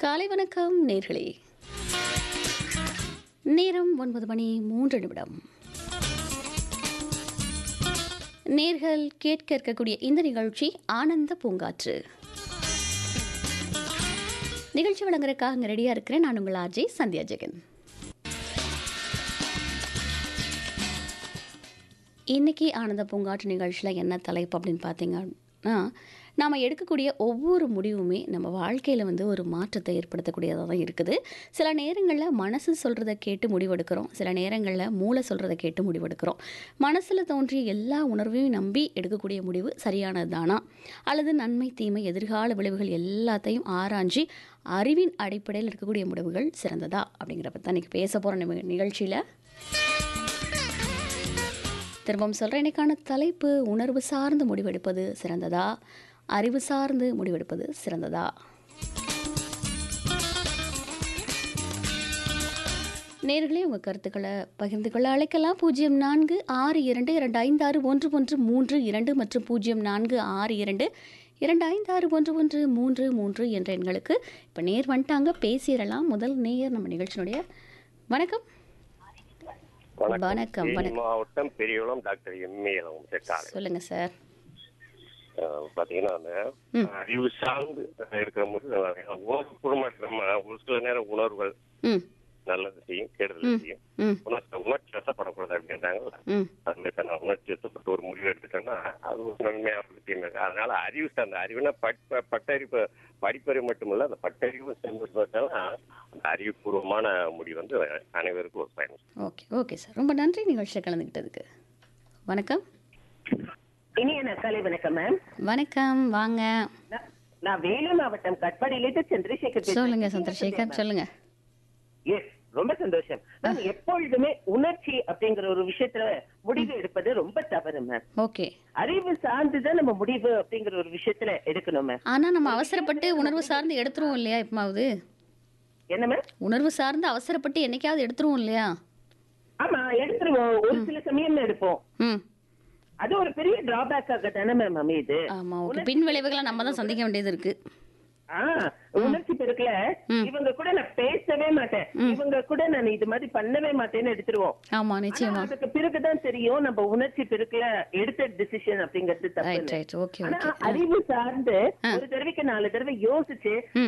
காலை வணக்கம் நேர்களே நேரம் ஒன்பது மணி மூன்று நிமிடம் நேர்கள் கேட்க இருக்கக்கூடிய இந்த நிகழ்ச்சி ஆனந்த பூங்காற்று நிகழ்ச்சி வழங்குறதுக்காக இங்கே ரெடியாக இருக்கிறேன் நான் உங்கள் ஆர்ஜே சந்தியா ஜெகன் இன்னைக்கு ஆனந்த பூங்காற்று நிகழ்ச்சியில் என்ன தலைப்பு அப்படின்னு பார்த்தீங்கன்னா நாம் எடுக்கக்கூடிய ஒவ்வொரு முடிவுமே நம்ம வாழ்க்கையில் வந்து ஒரு மாற்றத்தை ஏற்படுத்தக்கூடியதாக தான் இருக்குது சில நேரங்களில் மனசு சொல்கிறத கேட்டு முடிவெடுக்கிறோம் சில நேரங்களில் மூளை சொல்கிறத கேட்டு முடிவெடுக்கிறோம் மனசில் தோன்றிய எல்லா உணர்வையும் நம்பி எடுக்கக்கூடிய முடிவு சரியானது தானா அல்லது நன்மை தீமை எதிர்கால விளைவுகள் எல்லாத்தையும் ஆராய்ஞ்சி அறிவின் அடிப்படையில் இருக்கக்கூடிய முடிவுகள் சிறந்ததா அப்படிங்கிறப்ப தான் இன்றைக்கி பேச போகிற நிகழ்ச்சியில் திரும்பவும் சொல்கிறேன் இன்னைக்கான தலைப்பு உணர்வு சார்ந்து முடிவெடுப்பது சிறந்ததா அறிவு சார்ந்து முடிவெடுப்பது சிறந்ததா நேர்களே உங்கள் கருத்துக்களை பகிர்ந்து கொள்ள அழைக்கலாம் பூஜ்ஜியம் நான்கு ஆறு இரண்டு இரண்டு ஐந்து ஆறு ஒன்று ஒன்று மூன்று இரண்டு மற்றும் பூஜ்ஜியம் நான்கு ஆறு இரண்டு இரண்டு ஐந்து ஆறு ஒன்று ஒன்று மூன்று மூன்று என்ற எண்களுக்கு இப்போ நேர் வந்துட்டாங்க பேசிடலாம் முதல் நேர் நம்ம நிகழ்ச்சியினுடைய வணக்கம் வணக்கம், தேனி வணக்கம். மாவட்டம் பெரியகுளம் டாக்டர் எம்ஏ காலை சொல்லுங்க சார் அஹ் பாத்தீங்கன்னா அந்த ம். அறிவு சார்ந்து இருக்கிற போது ஓரமாக நம்ம ஒரு சில நேரம் உணர்வுகள் ம் நல்லது செய்யும் கெடுதல் செய்யும் ம் உணர்ச்சி உணர்ச்சி வசப்படக்கூடாது அப்படின்றாங்க ம் அது மாதிரி நான் உணர்ச்சி வசப்பட்டு ஒரு முடிவு எடுத்துட்டேன்னா அது ஒரு நன்மையா தீமை அதனால அறிவு சார்ந்த அறிவுனா பட்ட பட்டறிவு படிப்பறிவு மட்டுமல்ல அந்த பட்டறிவு சேர்ந்து பார்த்தாலும் அந்த அறிவுபூர்வமான முடிவு வந்து அனைவருக்கும் ஒரு பயன் ஓகே ஓகே சார் ரொம்ப நன்றி நிகழ்ச்சியில் கலந்துக்கிட்டதுக்கு வணக்கம் இனிய நக்காலை வணக்கம் மேம் வணக்கம் வாங்க நான்- நான் வேலூர் மாவட்டம் கட்பாடியிலிருந்து சந்திரசேகர் பேசுறேன். சொல்லுங்க சந்திரசேகர் சொல்லுங்க Yes, ரொம்ப சந்தோஷம் மேம் எப்பொழுதுமே உணர்ச்சி அப்படிங்கிற ஒரு விஷயத்துல முடிவு எடுப்பது ரொம்ப தவறு மேம் ஓகே அறிவு சார்ந்துதான் நம்ம முடிவு அப்படிங்கிற ஒரு விஷயத்துல எடுக்கணும் மேம் ஆனா நம்ம அவசரப்பட்டு உணர்வு சார்ந்து எடுத்துருவோம் இல்லையா எப்பமாவது என்ன மேம் உணர்வு சார்ந்து அவசரப்பட்டு என்னைக்காவது எடுத்துருவோம் இல்லையா ஆமா எடுத்துருவோம் ஒரு சில சமயம் எடுப்போம் ம் அது ஒரு பெரிய டிராபேக்காக தானே மேம் அமையுது ஆமா ஓகே பின் விளைவுகளை நம்ம தான் சந்திக்க வேண்டியது இருக்கு ஆ, உணர்ச்சி பெருக்கல ம். இவங்க கூட நான் பேசவே மாட்டேன் இவங்க கூட நான் இது மாதிரி பண்ணவே மாட்டேன்னு எடுத்துருவோம் ஆமா ஆனா நிச்சயமா அதுக்கு பிறகுதான் தெரியும் நம்ம உணர்ச்சி பெருக்கல எடுத்த டிசிஷன் அப்படிங்கிறது ரைட் தப்பு ரைட் ஓகே ஆனா ஓகே அறிவு சார்ந்து ஒரு தடவைக்கு நாலு தடவை யோசிச்சு